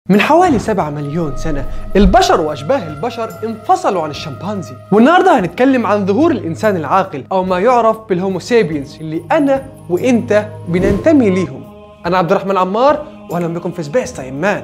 من حوالي 7 مليون سنة البشر وأشباه البشر انفصلوا عن الشمبانزي والنهاردة هنتكلم عن ظهور الإنسان العاقل أو ما يعرف بالهوموسابينز اللي أنا وإنت بننتمي ليهم أنا عبد الرحمن عمار وأهلا بكم في سبيس تايم مان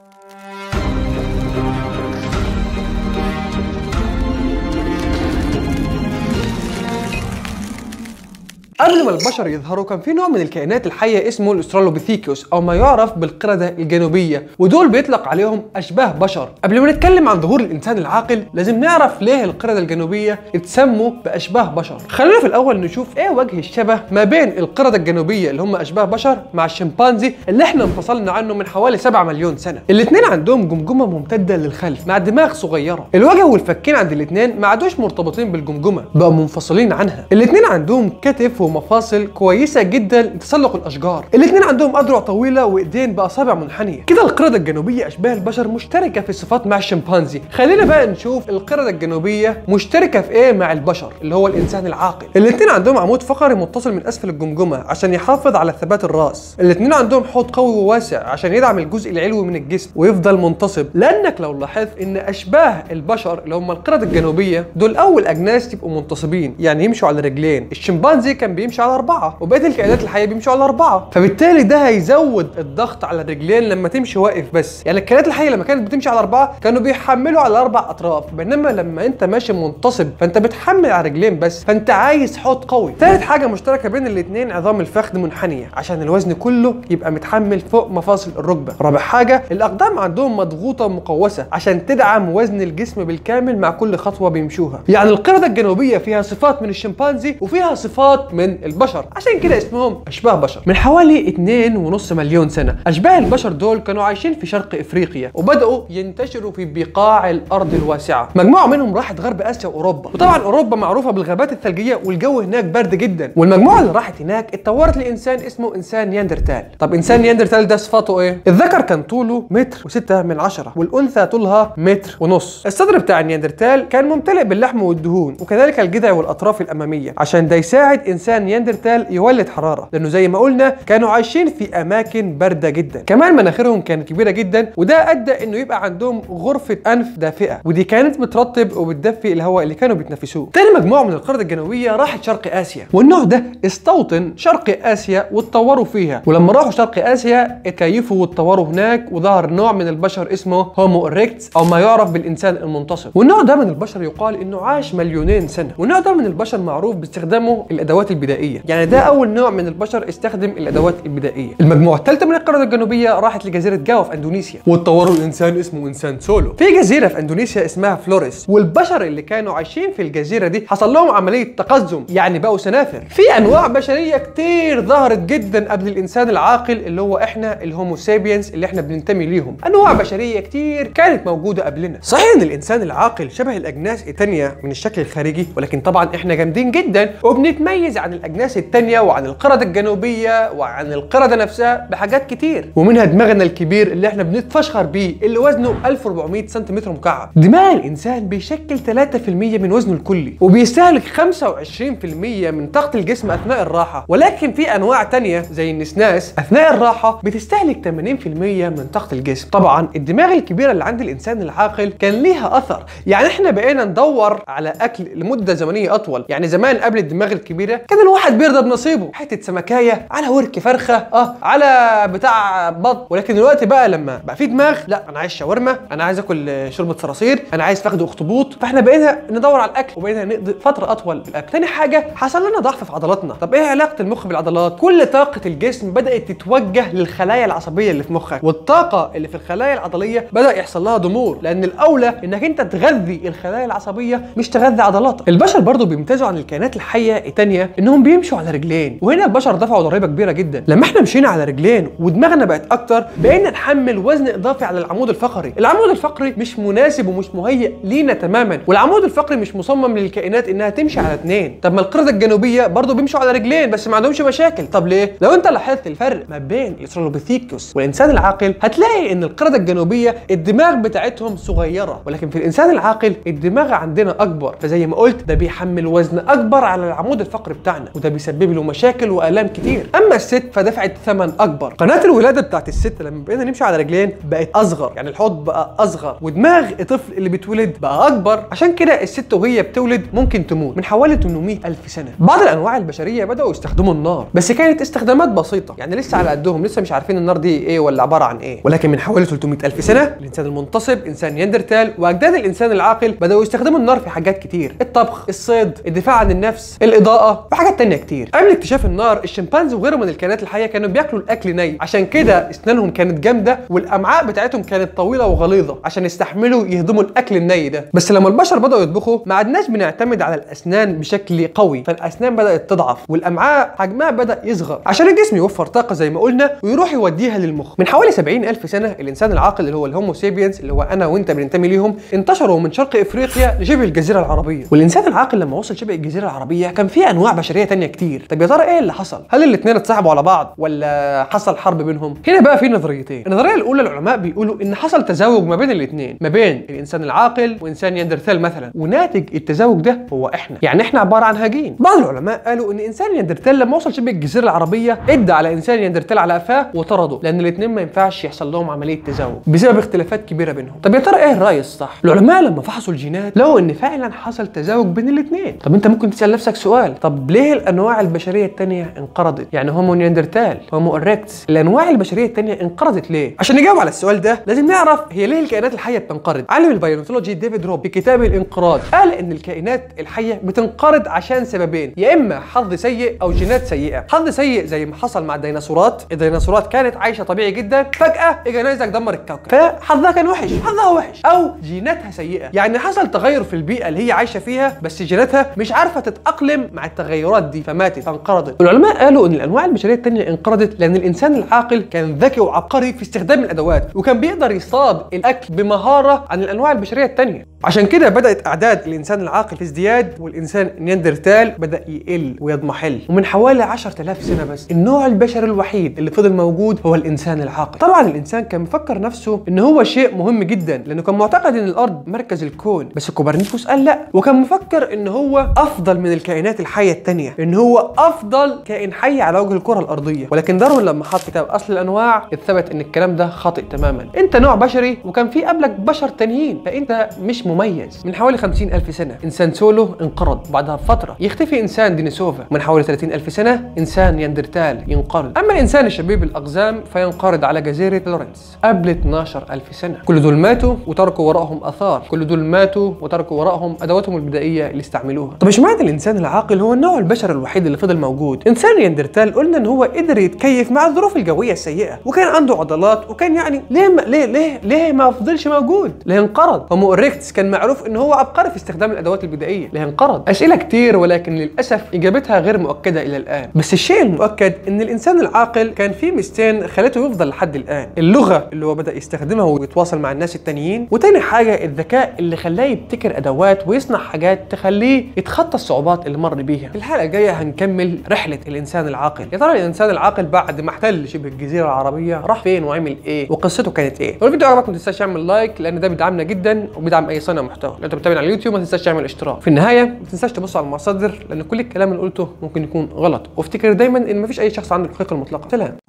قبل ما البشر يظهروا كان في نوع من الكائنات الحيه اسمه الاسترالوبيثيكوس او ما يعرف بالقرده الجنوبيه ودول بيطلق عليهم اشباه بشر قبل ما نتكلم عن ظهور الانسان العاقل لازم نعرف ليه القرده الجنوبيه اتسموا باشباه بشر خلينا في الاول نشوف ايه وجه الشبه ما بين القرده الجنوبيه اللي هم اشباه بشر مع الشمبانزي اللي احنا انفصلنا عنه من حوالي 7 مليون سنه الاثنين عندهم جمجمه ممتده للخلف مع دماغ صغيره الوجه والفكين عند الاثنين ما عادوش مرتبطين بالجمجمه بقوا منفصلين عنها الاثنين عندهم كتف ومفاصل كويسه جدا لتسلق الاشجار الاثنين عندهم اذرع طويله وايدين باصابع منحنيه كده القرده الجنوبيه اشباه البشر مشتركه في الصفات مع الشمبانزي خلينا بقى نشوف القرده الجنوبيه مشتركه في ايه مع البشر اللي هو الانسان العاقل الاثنين عندهم عمود فقري متصل من اسفل الجمجمه عشان يحافظ على ثبات الراس الاثنين عندهم حوض قوي وواسع عشان يدعم الجزء العلوي من الجسم ويفضل منتصب لانك لو لاحظت ان اشباه البشر اللي هم القرده الجنوبيه دول اول اجناس يبقوا منتصبين يعني يمشوا على رجلين الشمبانزي كان بيمشي على اربعه وبقيه الكائنات الحيه بيمشوا على اربعه فبالتالي ده هيزود الضغط على الرجلين لما تمشي واقف بس يعني الكائنات الحيه لما كانت بتمشي على اربعه كانوا بيحملوا على اربع اطراف بينما لما انت ماشي منتصب فانت بتحمل على رجلين بس فانت عايز حوض قوي ثالث حاجه مشتركه بين الاثنين عظام الفخذ منحنيه عشان الوزن كله يبقى متحمل فوق مفاصل الركبه رابع حاجه الاقدام عندهم مضغوطه ومقوسه عشان تدعم وزن الجسم بالكامل مع كل خطوه بيمشوها يعني القرده الجنوبيه فيها صفات من الشمبانزي وفيها صفات من البشر عشان كده اسمهم اشباه بشر من حوالي 2.5 مليون سنه اشباه البشر دول كانوا عايشين في شرق افريقيا وبداوا ينتشروا في بقاع الارض الواسعه مجموعه منهم راحت غرب اسيا واوروبا وطبعا اوروبا معروفه بالغابات الثلجيه والجو هناك برد جدا والمجموعه اللي راحت هناك اتطورت لانسان اسمه انسان نياندرتال طب انسان نياندرتال ده صفاته ايه الذكر كان طوله متر وستة من عشرة والانثى طولها متر ونص الصدر بتاع النياندرتال كان ممتلئ باللحم والدهون وكذلك الجذع والاطراف الاماميه عشان ده يساعد انسان نياندرتال يولد حراره لانه زي ما قلنا كانوا عايشين في اماكن بارده جدا كمان مناخيرهم كانت كبيره جدا وده ادى انه يبقى عندهم غرفه انف دافئه ودي كانت بترطب وبتدفي الهواء اللي كانوا بيتنفسوه تاني مجموعه من القرده الجنوبيه راحت شرق اسيا والنوع ده استوطن شرق اسيا واتطوروا فيها ولما راحوا شرق اسيا اتكيفوا واتطوروا هناك وظهر نوع من البشر اسمه هومو اريكتس او ما يعرف بالانسان المنتصب والنوع ده من البشر يقال انه عاش مليونين سنه والنوع ده من البشر معروف باستخدامه الادوات البدائيه يعني ده اول نوع من البشر استخدم الادوات البدائيه المجموعه الثالثه من القرده الجنوبيه راحت لجزيره جاوا في اندونيسيا واتطوروا الانسان اسمه انسان سولو في جزيره في اندونيسيا اسمها فلوريس والبشر اللي كانوا عايشين في الجزيره دي حصل لهم عمليه تقزم يعني بقوا سنافر في انواع بشريه كتير ظهرت جدا قبل الانسان العاقل اللي هو احنا الهومو سابينز اللي احنا بننتمي ليهم انواع بشريه كتير كانت موجوده قبلنا صحيح ان الانسان العاقل شبه الاجناس التانية من الشكل الخارجي ولكن طبعا احنا جامدين جدا وبنتميز عن الاجناس التانية وعن القرده الجنوبيه وعن القرده نفسها بحاجات كتير ومنها دماغنا الكبير اللي احنا بنتفشخر بيه اللي وزنه 1400 سنتيمتر مكعب دماغ الانسان بيشكل 3% من وزنه الكلي وبيستهلك 25% من طاقه الجسم اثناء الراحه ولكن في انواع تانية زي النسناس اثناء الراحه بتستهلك 80% من طاقه الجسم طبعا الدماغ الكبيره اللي عند الانسان العاقل كان ليها اثر يعني احنا بقينا ندور على اكل لمده زمنيه اطول يعني زمان قبل الدماغ الكبيره كان الواحد بيرضى بنصيبه حته سمكايه على ورك فرخه اه على بتاع بط ولكن دلوقتي بقى لما بقى في دماغ لا انا عايز شاورما انا عايز اكل شوربه صراصير انا عايز فخد اخطبوط فاحنا بقينا ندور على الاكل وبقينا نقضي فتره اطول في الاكل تاني حاجه حصل لنا ضعف في عضلاتنا طب ايه علاقه المخ بالعضلات كل طاقه الجسم بدات تتوجه للخلايا العصبيه اللي في مخك والطاقه اللي في الخلايا العضليه بدا يحصل لها ضمور لان الاولى انك انت تغذي الخلايا العصبيه مش تغذي عضلاتك البشر برضو بيمتازوا عن الكائنات الحيه التانيه انهم بيمشوا على رجلين وهنا البشر دفعوا ضريبه كبيره جدا لما احنا مشينا على رجلين ودماغنا بقت اكتر بقينا نحمل وزن اضافي على العمود الفقري العمود الفقري مش مناسب ومش مهيئ لينا تماما والعمود الفقري مش مصمم للكائنات انها تمشي على اثنين طب ما القرده الجنوبيه برضو بيمشوا على رجلين بس ما عندهمش مشاكل طب ليه لو انت لاحظت الفرق ما بين الاسترالوبيثيكوس والانسان العاقل هتلاقي ان القرده الجنوبيه الدماغ بتاعتهم صغيره ولكن في الانسان العاقل الدماغ عندنا اكبر فزي ما قلت ده بيحمل وزن اكبر على العمود الفقري بتاعنا مجتمعنا وده بيسبب له مشاكل والام كتير اما الست فدفعت ثمن اكبر قناه الولاده بتاعت الست لما بقينا نمشي على رجلين بقت اصغر يعني الحوض بقى اصغر ودماغ الطفل اللي بيتولد بقى اكبر عشان كده الست وهي بتولد ممكن تموت من حوالي 800 الف سنه بعض الانواع البشريه بداوا يستخدموا النار بس كانت استخدامات بسيطه يعني لسه على قدهم لسه مش عارفين النار دي ايه ولا عباره عن ايه ولكن من حوالي 300 الف سنه الانسان المنتصب انسان يندرتال واجداد الانسان العاقل بداوا يستخدموا النار في حاجات كتير الطبخ الصيد الدفاع عن النفس الاضاءه وحاجات تانية كتير قبل اكتشاف النار الشمبانزي وغيره من الكائنات الحيه كانوا بياكلوا الاكل ني عشان كده اسنانهم كانت جامده والامعاء بتاعتهم كانت طويله وغليظه عشان يستحملوا يهضموا الاكل الني ده بس لما البشر بداوا يطبخوا ما عدناش بنعتمد على الاسنان بشكل قوي فالاسنان بدات تضعف والامعاء حجمها بدا يصغر عشان الجسم يوفر طاقه زي ما قلنا ويروح يوديها للمخ من حوالي 70 الف سنه الانسان العاقل اللي هو الهومو سيبينز اللي هو انا وانت بننتمي ليهم انتشروا من شرق افريقيا لشبه الجزيره العربيه والانسان العاقل لما وصل شبه الجزيره العربيه كان في انواع بشريه تانية كتير طب يا ترى ايه اللي حصل هل الاثنين اتصاحبوا على بعض ولا حصل حرب بينهم هنا بقى في نظريتين النظريه الاولى العلماء بيقولوا ان حصل تزاوج ما بين الاثنين ما بين الانسان العاقل وانسان يندرثال مثلا وناتج التزاوج ده هو احنا يعني احنا عباره عن هجين بعض العلماء قالوا ان انسان يندرثال لما وصل شبه الجزيره العربيه ادى على انسان يندرثال على قفاه وطرده لان الاثنين ما ينفعش يحصل لهم عمليه تزاوج بسبب اختلافات كبيره بينهم طب يا ترى ايه الراي الصح العلماء لما فحصوا الجينات لقوا ان فعلا حصل تزاوج بين الاثنين طب انت ممكن تسال نفسك سؤال طب ليه الانواع البشريه الثانيه انقرضت يعني هومو نياندرتال هومو اريكتس الانواع البشريه الثانيه انقرضت ليه عشان نجاوب على السؤال ده لازم نعرف هي ليه الكائنات الحيه بتنقرض عالم البيولوجي ديفيد روب في كتابه الانقراض قال ان الكائنات الحيه بتنقرض عشان سببين يا اما حظ سيء او جينات سيئه حظ سيء زي ما حصل مع الديناصورات الديناصورات كانت عايشه طبيعي جدا فجاه اجى نيزك دمر الكوكب فحظها كان وحش حظها وحش او جيناتها سيئه يعني حصل تغير في البيئه اللي هي عايشه فيها بس جيناتها مش عارفه تتاقلم مع التغيرات دي فماتت فانقرضت العلماء قالوا ان الانواع البشريه الثانيه انقرضت لان الانسان العاقل كان ذكي وعبقري في استخدام الادوات وكان بيقدر يصطاد الاكل بمهاره عن الانواع البشريه الثانيه عشان كده بدات اعداد الانسان العاقل في ازدياد والانسان نياندرتال بدا يقل ويضمحل ومن حوالي 10000 سنه بس النوع البشري الوحيد اللي فضل موجود هو الانسان العاقل طبعا الانسان كان مفكر نفسه ان هو شيء مهم جدا لانه كان معتقد ان الارض مركز الكون بس كوبرنيكوس قال لا وكان مفكر ان هو افضل من الكائنات الحيه الثانيه ان هو افضل كائن حي على وجه الكره الارضيه ولكن داروين لما حط كتاب اصل الانواع اثبت ان الكلام ده خاطئ تماما انت نوع بشري وكان في قبلك بشر تانيين فانت مش مميز من حوالي 50 الف سنه انسان سولو انقرض بعدها بفتره يختفي انسان دينيسوفا من حوالي 30 الف سنه انسان يندرتال ينقرض اما الانسان الشبيب الاقزام فينقرض على جزيره لورنس قبل 12 الف سنه كل دول ماتوا وتركوا وراءهم اثار كل دول ماتوا وتركوا وراءهم ادواتهم البدائيه اللي استعملوها طب اشمعنى الانسان العاقل هو النوع البشري الوحيد اللي فضل موجود انسان يندرتال قلنا ان هو قدر يتكيف مع الظروف الجويه السيئه وكان عنده عضلات وكان يعني ليه ما ليه ليه ليه ما فضلش موجود ليه انقرض هومو اريكتس كان معروف ان هو عبقري في استخدام الادوات البدائيه ليه انقرض اسئله كتير ولكن للاسف اجابتها غير مؤكده الى الان بس الشيء المؤكد ان الانسان العاقل كان فيه ميزتين خلته يفضل لحد الان اللغه اللي هو بدا يستخدمها ويتواصل مع الناس التانيين وتاني حاجه الذكاء اللي خلاه يبتكر ادوات ويصنع حاجات تخليه يتخطى الصعوبات اللي مر بيها في الحلقه الجايه هنكمل رحله الانسان العاقل يا ترى الانسان العاقل بعد ما احتل شبه الجزيره العربيه راح فين وعمل ايه وقصته كانت ايه لو الفيديو عجبك ما تنساش تعمل لايك لان ده بيدعمنا جدا وبيدعم اي صانع محتوى لو انت بتتابعنا على اليوتيوب ما تنساش تعمل اشتراك في النهايه ما تنساش تبص على المصادر لان كل الكلام اللي قلته ممكن يكون غلط وافتكر دايما ان مفيش اي شخص عنده الحقيقه المطلقه سلام